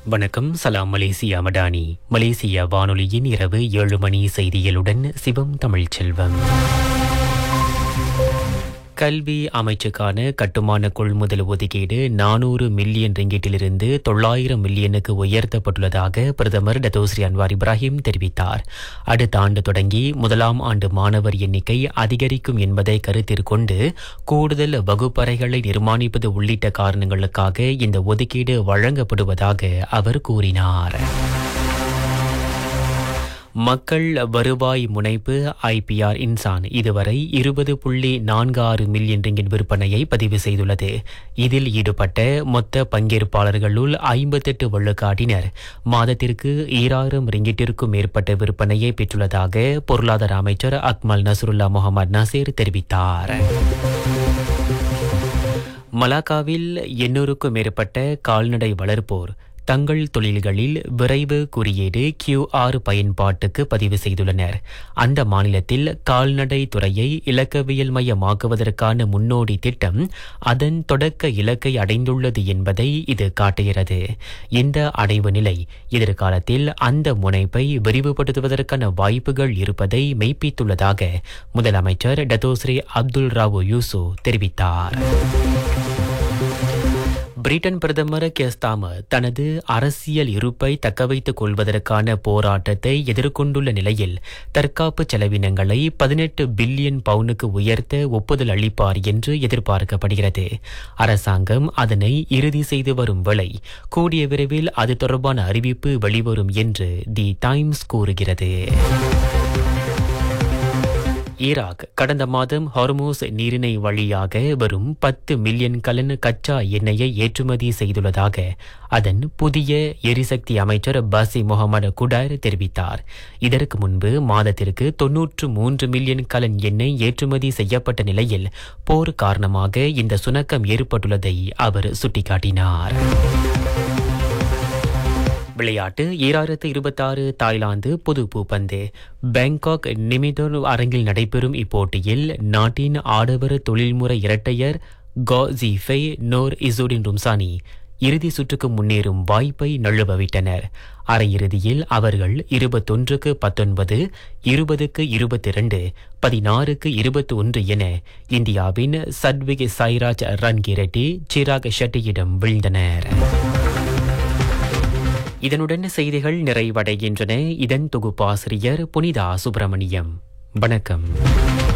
வணக்கம் சலாம் Malaysia Madani Malaysia வானொலியின் இரவு ஏழு மணி செய்திகளுடன் சிவம் தமிழ்ச்செல்வம் கல்வி அமைச்சுக்கான கட்டுமான கொள்முதல் ஒதுக்கீடு நானூறு மில்லியன் ரிங்கிட்டிலிருந்து தொள்ளாயிரம் மில்லியனுக்கு உயர்த்தப்பட்டுள்ளதாக பிரதமர் டத்தோஸ்ரீ அன்வார் இப்ராஹிம் தெரிவித்தார் அடுத்த ஆண்டு தொடங்கி முதலாம் ஆண்டு மாணவர் எண்ணிக்கை அதிகரிக்கும் என்பதை கருத்தில் கொண்டு கூடுதல் வகுப்பறைகளை நிர்மாணிப்பது உள்ளிட்ட காரணங்களுக்காக இந்த ஒதுக்கீடு வழங்கப்படுவதாக அவர் கூறினார் மக்கள் வருவாய் முனைப்பு ஐபிஆர் இன்சான் இதுவரை இருபது புள்ளி நான்கு ஆறு மில்லியன் ரிங்கின் விற்பனையை பதிவு செய்துள்ளது இதில் ஈடுபட்ட மொத்த பங்கேற்பாளர்களுள் ஐம்பத்தெட்டு வள்ளுக்காட்டினர் மாதத்திற்கு ஈராயிரம் ரிங்கிட்டிற்கும் மேற்பட்ட விற்பனையை பெற்றுள்ளதாக பொருளாதார அமைச்சர் அக்மல் நசருல்லா முகமது நசீர் தெரிவித்தார் மலாக்காவில் எண்ணூறுக்கும் மேற்பட்ட கால்நடை வளர்ப்போர் தங்கள் தொழில்களில் விரைவு குறியீடு கியூஆர் பயன்பாட்டுக்கு பதிவு செய்துள்ளனர் அந்த மாநிலத்தில் கால்நடை துறையை இலக்கவியல் மையமாக்குவதற்கான முன்னோடி திட்டம் அதன் தொடக்க இலக்கை அடைந்துள்ளது என்பதை இது காட்டுகிறது இந்த அடைவு நிலை எதிர்காலத்தில் அந்த முனைப்பை விரிவுபடுத்துவதற்கான வாய்ப்புகள் இருப்பதை மெய்ப்பித்துள்ளதாக முதலமைச்சர் டத்தோஸ்ரீ அப்துல் ராவு யூசு தெரிவித்தார் பிரிட்டன் பிரதமர் கெஸ்தாமர் தனது அரசியல் இருப்பை தக்கவைத்துக் கொள்வதற்கான போராட்டத்தை எதிர்கொண்டுள்ள நிலையில் தற்காப்பு செலவினங்களை பதினெட்டு பில்லியன் பவுனுக்கு உயர்த்த ஒப்புதல் அளிப்பார் என்று எதிர்பார்க்கப்படுகிறது அரசாங்கம் அதனை இறுதி செய்து வரும் வேளை கூடிய விரைவில் அது தொடர்பான அறிவிப்பு வெளிவரும் என்று தி டைம்ஸ் கூறுகிறது ஈராக் கடந்த மாதம் ஹார்மோஸ் நீரிணை வழியாக வரும் பத்து மில்லியன் கலன் கச்சா எண்ணெயை ஏற்றுமதி செய்துள்ளதாக அதன் புதிய எரிசக்தி அமைச்சர் பாசி முகமது குடார் தெரிவித்தார் இதற்கு முன்பு மாதத்திற்கு தொன்னூற்று மூன்று மில்லியன் கலன் எண்ணெய் ஏற்றுமதி செய்யப்பட்ட நிலையில் போர் காரணமாக இந்த சுணக்கம் ஏற்பட்டுள்ளதை அவர் சுட்டிக்காட்டினார் விளையாட்டு ஈராயிரத்து இருபத்தாறு தாய்லாந்து பொது பூப்பந்து பேங்காக் நிமிதோர் அரங்கில் நடைபெறும் இப்போட்டியில் நாட்டின் ஆடவர் தொழில்முறை இரட்டையர் கோ ஜிஃபை நோர் இசுடின் ரும்சானி இறுதி சுற்றுக்கு முன்னேறும் வாய்ப்பை நழுவவிட்டனர் அரையிறுதியில் அவர்கள் இருபத்தொன்றுக்கு பத்தொன்பது இருபதுக்கு இருபத்தி இரண்டு பதினாறுக்கு இருபத்தி ஒன்று என இந்தியாவின் சட்விக் சாய்ராஜ் ரன்கிரெட்டி சிராக் ஷெட்டியிடம் வீழ்ந்தனர் இதனுடன் செய்திகள் நிறைவடைகின்றன இதன் தொகுப்பாசிரியர் புனிதா சுப்பிரமணியம் வணக்கம்